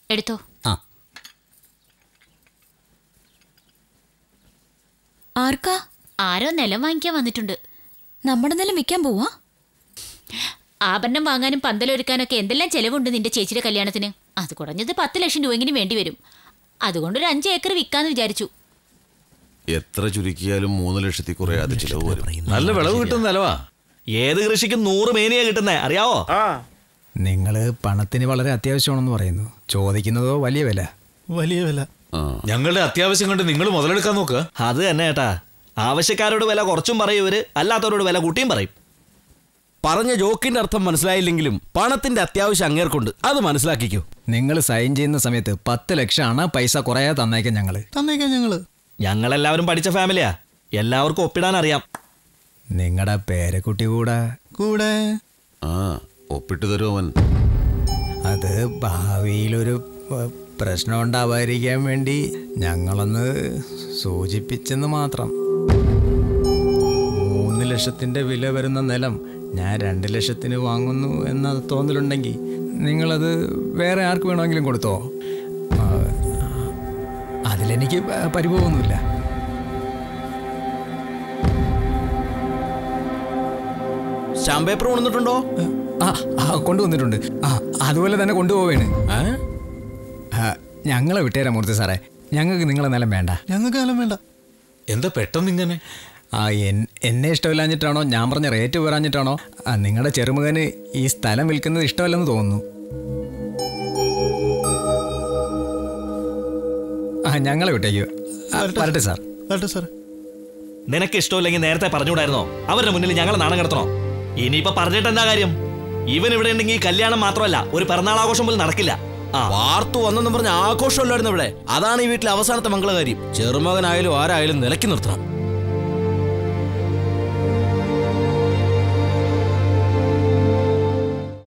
എടുത്തോ ആ ആർക്കാ ആരോ നിലം വാങ്ങിക്കാൻ വന്നിട്ടുണ്ട് നമ്മുടെ നിലം വിൽക്കാൻ പോവാ ആഭരണം വാങ്ങാനും പന്തലൊരുക്കാനൊക്കെ എന്തെല്ലാം ചെലവുണ്ട് നിന്റെ ചേച്ചിയുടെ കല്യാണത്തിന് അത് കുറഞ്ഞത് പത്ത് ലക്ഷം രൂപയെങ്കിലും വേണ്ടി വരും അതുകൊണ്ട് ഒരു അഞ്ച് ഏക്കർ വിൽക്കാന്ന് വിചാരിച്ചു എത്ര ചുരുക്കിയാലും മൂന്ന് ലക്ഷത്തി കുറയാതെ ചിലവ് വരും നല്ല വിളവ് കിട്ടുന്ന നിലവാ ഏത് കൃഷിക്കും നൂറ് മേനിയാ കിട്ടുന്നേ അറിയാവോ നിങ്ങൾ പണത്തിന് വളരെ അത്യാവശ്യമാണെന്ന് പറയുന്നു ചോദിക്കുന്നതോ വലിയ വില വലിയ വില ഞങ്ങളുടെ അത്യാവശ്യം കണ്ട് നിങ്ങൾ മുതലെടുക്കാൻ നോക്കുക അത് തന്നെ ഏട്ടാ ആവശ്യക്കാരോട് വില കുറച്ചും പറയും ഇവര് അല്ലാത്തവരോട് വില കൂട്ടിയും പറയും പറഞ്ഞ ജോക്കിന്റെ അർത്ഥം മനസ്സിലായില്ലെങ്കിലും പണത്തിന്റെ അത്യാവശ്യം അങ്ങേർക്കുണ്ട് അത് മനസ്സിലാക്കിക്കോ നിങ്ങൾ സൈൻ ചെയ്യുന്ന സമയത്ത് പത്ത് ലക്ഷമാണ് പൈസ കുറേ തന്നേക്കാം ഞങ്ങൾ തന്നേക്കാം ഞങ്ങള് ഞങ്ങളെല്ലാവരും പഠിച്ച ഫാമിലിയാ എല്ലാവർക്കും ഒപ്പിടാൻ അറിയാം നിങ്ങളുടെ പേരക്കുട്ടി കൂടെ കൂടെ ആ ഒപ്പിട്ട് തരും അവൻ അത് ഭാവിയിലൊരു പ- പ്രശ്നം ഉണ്ടാവാതിരിക്കാൻ വേണ്ടി ഞങ്ങളൊന്ന് സൂചിപ്പിച്ചെന്ന് മാത്രം മൂന്ന് ലക്ഷത്തിൻ്റെ വില വരുന്ന നിലം ഞാൻ രണ്ട് ലക്ഷത്തിന് വാങ്ങുന്നു എന്ന തോന്നലുണ്ടെങ്കിൽ നിങ്ങളത് വേറെ ആർക്ക് വേണമെങ്കിലും കൊടുത്തോ ആ, അതിലെനിക്ക് പ- പരിഭവമൊന്നുമില്ല സ്റ്റാമ്പ് പേപ്പർ കൊണ്ടുവന്നിട്ടുണ്ടോ ആ ആ കൊണ്ടുവന്നിട്ടുണ്ട് ആ അതുപോലെ തന്നെ കൊണ്ടുപോവേണ് ആ, ഞങ്ങളെ വിട്ടേരാം മൂർത്തി സാറേ ഞങ്ങൾക്ക് നിങ്ങളെ നിലം വേണ്ട ഞങ്ങൾക്ക് കാലം വേണ്ട എന്താ പെട്ടെന്ന് ഇങ്ങനെ ആ എൻ- എന്നെ ഇഷ്ടമില്ലാഞ്ഞിട്ടാണോ ഞാൻ പറഞ്ഞ റേറ്റ് പറയാഞ്ഞിട്ടാണോ ആ, നിങ്ങളുടെ ചെറുമകന് ഈ സ്ഥലം വിൽക്കുന്നത് ഇഷ്ടമല്ലെന്ന് തോന്നുന്നു ആ ഞങ്ങളെ വിട്ടേക്കോ ആ, വരട്ടെ സാർ വരട്ടെ സാർ നിനക്ക് ഇഷ്ടമില്ലെങ്കിൽ നേരത്തെ പറഞ്ഞുകൂടായിരുന്നോ അവരുടെ മുന്നിൽ ഞങ്ങളെ നാണം കിടത്തണോ ഇനിയിപ്പോ പറഞ്ഞിട്ട് എന്താ കാര്യം ഇവൻ ഇവിടെ ഉണ്ടെങ്കിൽ ഈ കല്യാണം മാത്രമല്ല ഒരു പിറന്നാൾ ആഘോഷം പോലും നടക്കില്ല ആ വാർത്തു വന്നെന്ന് പറഞ്ഞ ആഘോഷമല്ലായിരുന്നു ഇവിടെ അതാണ് ഈ വീട്ടിലെ അവസാനത്തെ മംഗളകാര്യം ചെറുമകനായാലും ആരായാലും നിലയ്ക്ക് നിർത്തണം